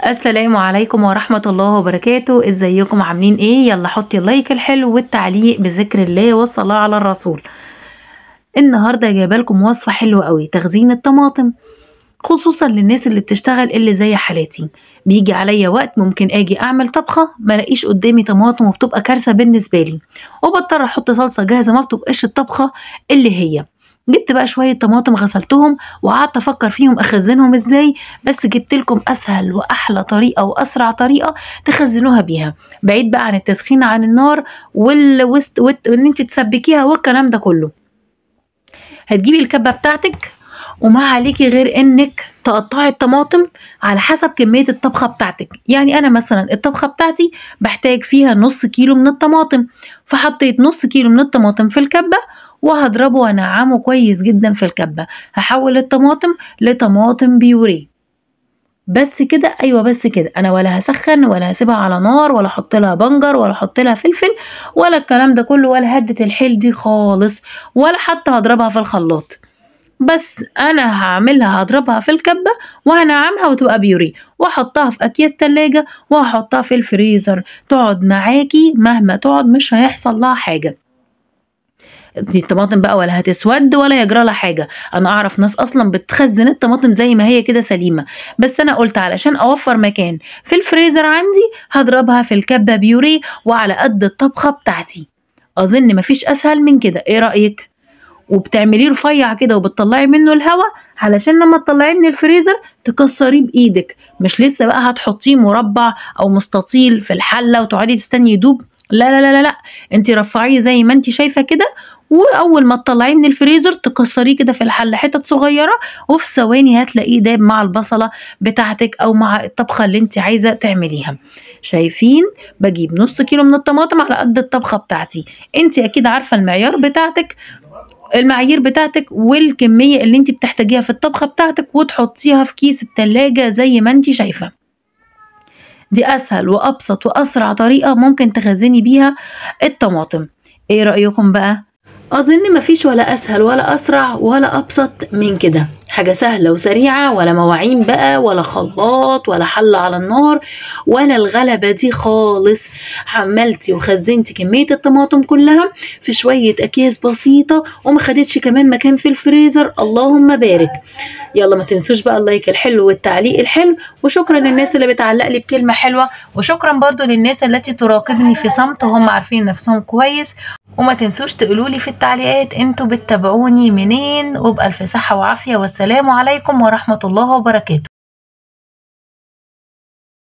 السلام عليكم ورحمة الله وبركاته ازيكم عاملين ايه يلا حطي اللايك الحلو والتعليق بذكر الله والصلاة على الرسول النهاردة جايبه لكم وصفة حلوة قوي تخزين الطماطم خصوصا للناس اللي بتشتغل اللي زي حالاتي بيجي عليا وقت ممكن اجي اعمل طبخة ملاقيش قدامي طماطم وبتبقى كارثة بالنسبة لي وبضطر احط صلصة جاهزة ما بتبقاش الطبخة اللي هي جبت بقى شوية طماطم غسلتهم وقعدت افكر فيهم اخزنهم ازاي بس جبت لكم اسهل واحلى طريقة واسرع طريقة تخزنوها بيها بعيد بقى عن التسخين عن النار وال... وست... وت... وان انت تسبكيها والكلام ده كله هتجيبي الكبة بتاعتك وما عليكي غير انك تقطعي الطماطم على حسب كمية الطبخة بتاعتك يعني انا مثلا الطبخة بتاعتي بحتاج فيها نص كيلو من الطماطم فحطيت نص كيلو من الطماطم في الكبة وهضربه وانعمه كويس جدا في الكبة هحول الطماطم لطماطم بيوريه بس كده ايوه بس كده انا ولا هسخن ولا هسيبها على نار ولا احط لها بنجر ولا احط لها فلفل ولا الكلام ده كله ولا هدة الحيل دي خالص ولا حتى هضربها في الخلاط بس انا هعملها هضربها في الكبة وهنعمها وتبقى بيوري واحطها في اكياس تلاجة وهحطها في الفريزر تقعد معاكي مهما تقعد مش هيحصل لها حاجة دي الطماطم بقى ولا هتسود ولا يجرى لها حاجه انا اعرف ناس اصلا بتخزن الطماطم زي ما هي كده سليمه بس انا قلت علشان اوفر مكان في الفريزر عندي هضربها في الكبه بيوري وعلى قد الطبخه بتاعتي اظن مفيش اسهل من كده ايه رايك وبتعمليه رفيع كده وبتطلعي منه الهواء علشان لما تطلعيه من الفريزر تكسريه بايدك مش لسه بقى هتحطيه مربع او مستطيل في الحله وتقعدي تستني يدوب لا لا لا لا, لا. انت رفعيه زي ما انت شايفه كده واول ما تطلعيه من الفريزر تكسريه كده في الحله حتت صغيره وفي ثواني هتلاقيه داب مع البصله بتاعتك او مع الطبخه اللي انت عايزه تعمليها شايفين بجيب نص كيلو من الطماطم على قد الطبخه بتاعتي انت اكيد عارفه المعيار بتاعتك المعايير بتاعتك والكميه اللي انت بتحتاجيها في الطبخه بتاعتك وتحطيها في كيس التلاجة زي ما انت شايفه دي اسهل وابسط واسرع طريقه ممكن تخزني بيها الطماطم ايه رايكم بقى اظن مفيش ولا اسهل ولا اسرع ولا ابسط من كده حاجة سهلة وسريعة ولا مواعين بقى ولا خلاط ولا حل على النار ولا الغلبة دي خالص عملتي وخزنتي كمية الطماطم كلها في شوية أكياس بسيطة وما خدتش كمان مكان في الفريزر اللهم بارك يلا ما تنسوش بقى اللايك الحلو والتعليق الحلو وشكرا للناس اللي بتعلق لي بكلمة حلوة وشكرا برضو للناس التي تراقبني في صمت وهم عارفين نفسهم كويس وما تنسوش تقولوا لي في التعليقات انتوا بتتابعوني منين وبألف صحة وعافية والسلام عليكم ورحمة الله وبركاته